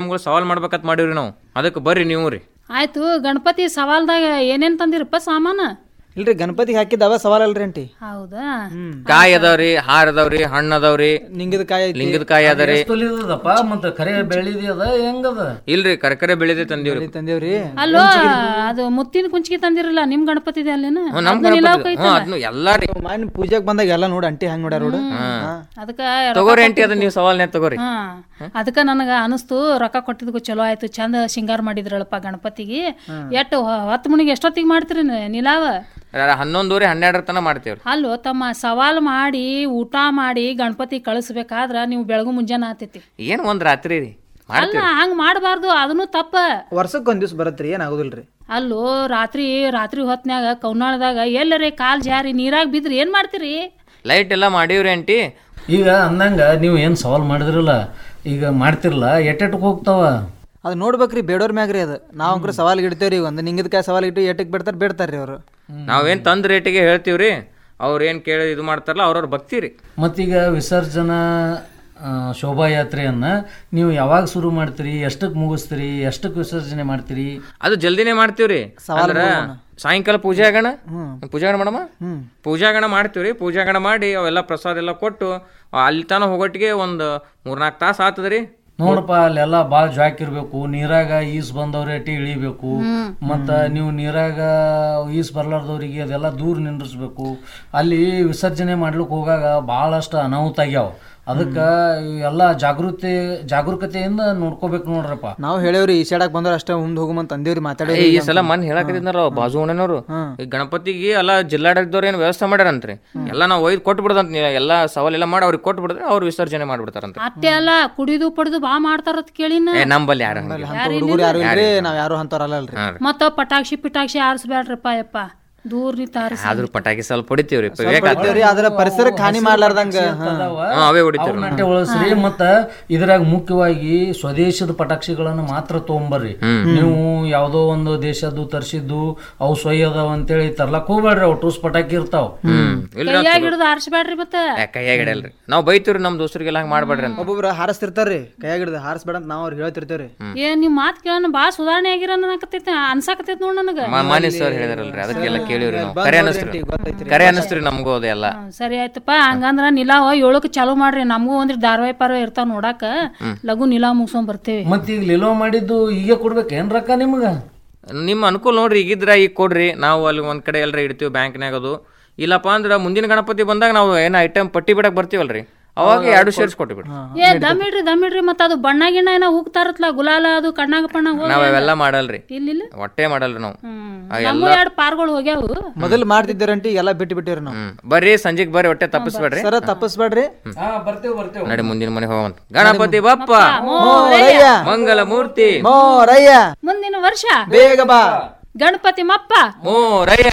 ನಿಮ್ಗಳು ಸವಾಲ್ ಮಾಡ್ಬೇಕಂತ ಮಾಡೀವ್ರಿ ನಾವು ಅದಕ್ಕೆ ಬರ್ರಿ ನೀವು ರೀ ಆಯ್ತು ಗಣಪತಿ ಸವಾಲ್ದಾಗ ಏನೇನ್ ತಂದಿರಪ್ಪ ಸಾಮಾನ ಇಲ್ರಿ ಗಣಪತಿಗೆ ಹಾಕಿದವ ಸವಾಲ್ ಅಲ್ರಿ ಅಂಟಿ ಹೌದಾ ಕಾಯಿ ಅದಾವ್ರಿ ಹಾರ ಅದಾವ್ರಿ ಹಣ್ಣು ಅದಾವ್ರಿ ನಿಂಗದ ಕಾಯಿ ಐತಿ ಲಿಂಗದ ಕಾಯಿ ಅದರಿ ತೊಲಿದದಪ್ಪ ಮತ್ತ ಖರೆ ಬೆಳಿದಿ ಅದ ಹೆಂಗದ ಇಲ್ರಿ ಕರ್ಕರೆ ಬೆಳೆದೆ ತಂದೀವ್ರಿ ತಂದೇವ್ರಿ ಅಲ್ಲೋ ಅದು ಮುತ್ತಿನ ಕುಂಚಿಗೆ ತಂದಿರಲ್ಲ ನಿಮ್ ಗಣಪತಿದೆ ಅಲ್ಲೇನ ಹ್ಞೂ ನಮ್ ಅದ್ನ ನಿಲಾವ್ ಗಣಪತಿ ಹ್ಞೂ ಕೈತಲ್ಲ. ಅದನ್ನು ಎಲ್ಲಾ ರೀ ಮಾನ್ ಪೂಜೆಗೆ ಬಂದಾಗ ಎಲ್ಲ ನೋಡಿ ಅಂಟಿ ಹಂಗ್ ನೋಡ್ಯಾರ ನೋಡು ಅದಕ್ಕ ತಗೋರಿ ಅಂಟಿ ಅದನ್ನ ನೀವು ಸವಾಲ್ನೇ ತಗೋರಿ ಹಾ ಅದಕ್ಕ ನನಗ ಅನಸ್ತು ರೊಕ್ಕ ಕೊಟ್ಟಿದ್ಕು ಚಲೋ ಆಯ್ತು ಚಂದ ಸಿಂಗಾರ ಮಾಡಿದ್ರಳಪ್ಪ ಗಣಪತಿಗೆ ಎಟ್ಟು ಹತ್ತು ಮಣಿಗೆ ಎಷ್ಟೊತ್ತಿಗೆ ಮಾಡ್ತೀರಿ ನ- ನಿಲಾವ ಹನ್ನೊಂದೂರಿ ಹನ್ನೆರಡರ ತನ ಮಾಡ್ತೇವ್ರಿ ಅಲ್ಲೋ ತಮ್ಮ ಸವಾಲ್ ಮಾಡಿ ಊಟ ಮಾಡಿ ಗಣಪತಿ ಕಳಿಸ್ಬೇಕಾದ್ರ ನೀವು ಬೆಳಗು ಮುಂಜಾನೆ ಆತೈತಿ ಏನ್ ಒಂದ್ ರಾತ್ರಿ ರೀ ಅಲ್ಲ ಹಂಗ ಮಾಡಬಾರ್ದು ಅದನ್ನು ತಪ್ಪ ವರ್ಷಕ್ಕೆ ಒಂದ್ ದಿವ್ಸ ಬರತ್ರಿ ಏನ್ ಆಗುದಿಲ್ರಿ ಅಲ್ಲೋ ರಾತ್ರಿ ರಾತ್ರಿ ಹೊತ್ನ್ಯಾಗ ಕೌನಾಳದಾಗ ಎಲ್ಲರೇ ಕಾಲ್ ಜಾರಿ ನೀರಾಗ ಬಿದ್ರಿ ಏನ್ ಮಾಡ್ತೀರಿ ಲೈಟ್ ಎಲ್ಲ ಮಾಡೀವ್ರಿ ಅಂಟಿ ಈಗ ಅಂದಂಗ ನೀವು ಏನ್ ಸವಾಲ್ ಮಾಡಿದ್ರಲ್ಲ ಈಗ ಮಾಡ್ತಿರಲ್ಲ ಎಟ್ಟೆಟ್ಟಕ್ ಹೋಗ್ತಾವ ಅದು ನೋಡ್ಬೇಕ್ರಿ ಬೇಡೋರ್ ಮ್ಯಾಗ್ರಿ ಅದು ನಾವ್ ಅಂಕ್ರ ಸವಾಲ್ ಇಡ್ತೇವ್ರಿ ಒಂದು ನಿಂಗದ ಕಾಯಿ ಸವಾಲ್ ಇಟ್ಟು ಎಟ್ಟಕ್ ಬಿಡ್ತಾರ ಬಿಡ್ತಾರ್ರಿ ಅವ್ರು ನಾವೇನ್ ತಂದ್ ರೇಟಿಗೆ ಹೇಳ್ತೀವ್ರಿ ಅವ್ರ ಏನ್ ಕೇಳಿ ಇದು ಮಾಡ್ತಾರಲ್ಲ ಅವ್ರವ್ರ ಭಕ್ತಿ ರೀ ಮತ್ತೀಗ ವಿಸರ್ಜನಾ ಆ, ಶೋಭಾಯಾತ್ರೆಯನ್ನ ನೀವು ಯಾವಾಗ ಶುರು ಮಾಡ್ತೀರಿ ಎಷ್ಟಕ್ಕೆ ಮುಗಿಸ್ತೀರಿ ಎಷ್ಟಕ್ಕೆ ವಿಸರ್ಜನೆ ಮಾಡ್ತೀರಿ ಅದು ಜಲ್ದಿನೇ ಮಾಡ್ತೀವ್ರಿ ಅಂದ್ರ ಸಾಯಂಕಾಲ ಪೂಜೆ ಆಗೋಣ ಪೂಜೆ ಆಗೋಣ ಮಾಡಮ್ಮ ಪೂಜೆ ಆಗೋಣ ಮಾಡ್ತೀವ್ರಿ ಪೂಜೆ ಆಗೋಣ ಮಾಡಿ ಅವೆಲ್ಲ ಪ್ರಸಾದ ಎಲ್ಲ ಕೊಟ್ಟು ಅಲ್ಲಿ ತನ ಹೋಗೋಟ್ಟಿಗೆ ಒಂದು ಮೂರ್ನಾಲ್ಕು ತಾಸು ಆತದ್ರಿ ನೋಡಪ್ಪ ಅಲ್ಲೆಲ್ಲ ಭಾಳ ಜಾಕ್ ಇರ್ಬೇಕು ನೀರಾಗ ಈಸ್ ಬಂದವ್ರೆ ಅಟ್ಟಿ ಇಳಿಬೇಕು ಮತ್ತ ನೀವು ನೀರಾಗ ಈಸ್ ಬರ್ಲಾರ್ದವ್ರಿಗೆ ಅದೆಲ್ಲ ದೂರ ನಿಂದ್ರಿಸ್ಬೇಕು ಅಲ್ಲಿ ವಿಸರ್ಜನೆ ಮಾಡ್ಲಿಕ್ಕೆ ಹೋಗಾಗ ಭಾಳಷ್ಟು ಅನಾಹುತ ಆಗ್ಯಾವ ಅದಕ್ಕೆ ಎಲ್ಲ ಜಾಗೃತಿ ಜಾಗರೂಕತೆಯಿಂದ ನೋಡ್ಕೋಬೇಕು ನೋಡ್ರಪ್ಪ ನಾವು ಹೇಳೇವ್ರಿ ಈ ಸೈಡಾಗ ಬಂದ್ರ ಅಷ್ಟೇ ಮುಂದ್ ಹೋಗುಮಂತ ಅಂದೇವ್ರಿ ಏ, ಮಾತಾಡೇವ್ರಿ ಈ ಸಲ ಮನ್ ಹೇಳಕತ್ತಿದ್ನಾರ ಬಾಜು ಓಣನವ್ರು ಈ ಗಣಪತಿಗೆ ಎಲ್ಲ ಜಿಲ್ಲಾಡಳಿತದವ್ರು ಏನು ವ್ಯವಸ್ಥೆ ಮಾಡ್ಯಾರಂತ್ರಿ ಎಲ್ಲ ನಾವು ಒಯ್ದು ಕೊಟ್ಟು ಬಿಡದಂತ ಎಲ್ಲ ಸವಾಲೆಲ್ಲ ಮಾಡಿ ಅವ್ರಿಗೆ ಕೊಟ್ಟು ಬಿಡಿದ್ರೆ ಅವ್ರು ವಿಸರ್ಜನೆ ಮಾಡ್ಬಿಡ್ತಾರಂತ ಅಟ್ಟೆ ಅಲ್ಲ ಕುಡಿದು ಪಡ್ದು ಬಾ ಮಾಡ್ತಾರತ್ ಕೇಳಿನ ಏ ನಂಬಲ್ಲಿ ಯಾರ ಹುಡುಗರು ಯಾರು ಇಲ್ರಿ ನಾವ್ ಯಾರು ಅಂತವ್ರಲ್ಲಲ್ರಿ ಮತ್ತ ಪಟಾಕ್ಷಿ ಪಿಟಾಕ್ಷಿ ಆರಿಸ್ಬ್ಯಾಡ್ರಪ್ಪ ಯಪ್ಪ ದೂರ ನಿಂತ ಆರಿಸಿ ಆದ್ರೂ ಪಟಾಕಿ ಸ್ವಲ್ಪ ಹೊಡಿತೀವ್ರಿ ಹೊಡಿತೇವ್ರಿ ಅದ್ರ ಪರಿಸರಕ್ಕೆ ಹಾನಿ ಮಾಡ್ಲಾರ್ದಂಗ ಹಾ. ಹ್ಮ್, ಅವೇ ಹೊಡಿತೀವ್ರಿ ಅವನ್ನಟ್ಟೆ ಉಳಿಸ್ರಿ ಮತ್ತ ಇದ್ರಾಗ ಮುಖ್ಯವಾಗಿ ಸ್ವದೇಶದ ಪಟಾಕ್ಷಿಗಳನ್ನ ಮಾತ್ರ ತಗೊಂಬರ್ರಿ ನೀವು ಯಾವ್ದೋ ಒಂದು ದೇಶದ್ದು ತರಿಸಿದ್ದು ಅವು ಸೊಯ್ ಅದಾವ ಅಂತೇಳಿ ತರ್ಲಕ್ ಹೋಗ್ಬೇಡ್ರಿ ಅವು ಟೂಸ್ ಪಟಾಕಿ ಇರ್ತಾವ ಹ್ಮ್ ಇಲ್ಲ ಕೈಯಾಗ ಹಿಡಿದು ಆರಿಸ್ಬ್ಯಾಡ್ರಿ ಮತ್ತ ಕೈಯಾಗ ಇಡಲ್ರಿ ನಾವು ಬೈತೀವ್ರಿ ನಮ್ ದೋಸ್ತರಿಗೆಲ್ಲ ಹಂಗ ಮಾಡ್ಬೇಡ್ರಿ ಅಂತ ಒಬ್ಬೊಬ್ರು ಹಾರಿಸ್ತಿರ್ತಾರ್ರಿ ಕೈಯಾಗ ಹಿಡ್ದು ಹಾರಿಸ್ಬೇಡ ಅಂತ ನಾವ್ ಅವ್ರಿಗೆ ಹೇಳ್ತಿರ್ತೇವ್ರಿ ಏ ನಿಮ್ ಮಾತ್ ಕೇಳೋಣ ಬಾ ಸುಧಾರಣೆ ಆಗಿರ ಅನ್ನಕತ್ತೈತಿ ಅನ್ಸಾಕತ್ತೈತಿ ನೋಡ್ ನನಗ ಮ- ಮಾನ್ಯ ಸರ್ ಹೇಳಿದಾರಲ್ರಿ ಅದಕ್ಕೆಲ್ಲ ಕೇಳಿವ್ರಿ ನಾವು ಕರೆ ಅನಸ್ತ್ರಿ ಗೊತ್ತೈತ್ರಿ ಕರೆ ಅನಸ್ತ್ರಿ ನಮಗೂ ಅದೆಲ್ಲ ಹ್ಮ್, ಸರಿ ಆಯ್ತಪ್ಪ ಹಂಗಂದ್ರ ನಿಲಾವ ಏಳಕ್ ಚಾಲೂ ಮಾಡ್ರಿ ನಮಗೂ ಒಂದ್ರ ಧಾರಾವಾಹಿ ಪಾರ್ವಾಯಿ ಇರ್ತಾವ ನೋಡಾಕ ಲಘು ನಿಲಾವ್ ಮುಗಿಸ್ಕೊಂಡ್ ಬರ್ತೇವಿ ಮತ್ತ ಈಗ ಲಿಲೋ ಮಾಡಿದ್ದು ಈಗ ಕೊಡ್ಬೇಕೇನ್ ರೊಕ್ಕ ನಿಮ್ಗ ನಿಮ್ಮ ಅನುಕೂಲ ನೋಡ್ರಿ ಈಗಿದ್ರ ಈಗ ಕೊಡ್ರಿ ನಾವು ಅಲ್ಲಿ ಒಂದ್ ಕಡೆ ಎಲ್ಲರ ಇಡ್ತೀವಿ ಬ್ಯಾಂಕ್ನಾಗ ಅದು ಇಲ್ಲಪ್ಪ ಅಂದ್ರ ಮುಂದಿನ ಗಣಪತಿ ಬಂದಾಗ ನಾವು ಏನ ಐಟಮ್ ಪಟ್ಟಿ ಬಿಡಕ್ ಬರ್ತೀವಲ್ರಿ ಅವಾಗ ಎರಡು ಶೇರ್ಸ್ ಕೊಟ್ಬಿಡ್ರಿ ಏ ದಮ್ ಇಡ್ರಿ ದಮ್ ಇಡ್ರಿ ಮತ್ತ ಅದು ಬಣ್ಣ ಗಿಣ್ಣ ಏನೋ ಹೋಗ್ತಾರತ್ಲ ಗುಲಾಲ ಅದು ಕಣ್ಣಾಗ ಪಣ್ಣ ನಾವ್ ಅವೆಲ್ಲ ಮಾಡಲ್ರಿ ಇಲ್ಲಿಲ್ಲ ಒಟ್ಟೆ ಮಾಡಲ್ರಿ ನಾವು ಹ್ಮ್ ಆ ನಮ್ಮ ಎರಡು ಪಾರ್ಗಳು ಹೋಗ್ಯಾವು ಮೊದಲ್ ಮಾಡ್ತಿದ್ದೀರಂಟಿ ಎಲ್ಲ ಬಿಟ್ಟು ಬಿಟ್ಟಿವ್ರಿ ನಾವು ಹ್ಮ್ ಬರ್ರಿ ಸಂಜೆಗ್ ಬರ್ರಿ ಹೊಟ್ಟೆ ತಪ್ಪಿಸ್ಬೇಡ್ರಿ ಸರ ತಪ್ಪಿಸ್ಬೇಡ್ರಿ ಬರ್ತೇವ್ ಬರ್ತೇವ್ ನಡಿ ಮುಂದಿನ ಮನೆ ಹೋಗಂತ ಗಣಪತಿ ಬಪ್ಪ ಮೋರಯ್ಯ ಮಂಗಲ ಮೂರ್ತಿ ಮೋರಯ್ಯ ಮುಂದಿನ ವರ್ಷ ಬೇಗ ಬಾ ಗಣಪತಿ ಮಪ್ಪ ಮೋರಯ್ಯ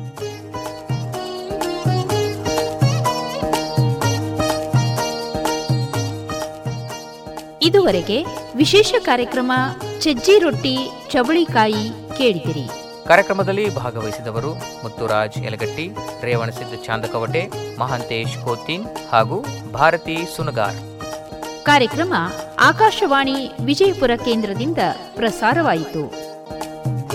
ಇದುವರೆಗೆ ವಿಶೇಷ ಕಾರ್ಯಕ್ರಮ ಸಜ್ಜಿ ರೊಟ್ಟಿ ಚವಳಿಕಾಯಿ ಕೇಳಿದಿರಿ ಕಾರ್ಯಕ್ರಮದಲ್ಲಿ ಭಾಗವಹಿಸಿದವರು ಮುತ್ತುರಾಜ್ ಯಲಗಟ್ಟಿ ರೇವಣಸಿದ್ದ ಚಾಂದಕವಟೆ ಮಹಾಂತೇಶ್ ಕೋತಿನ್ ಹಾಗೂ ಭಾರತಿ ಸುನಗಾರ್ ಕಾರ್ಯಕ್ರಮ ಆಕಾಶವಾಣಿ ವಿಜಯಪುರ ಕೇಂದ್ರದಿಂದ ಪ್ರಸಾರವಾಯಿತು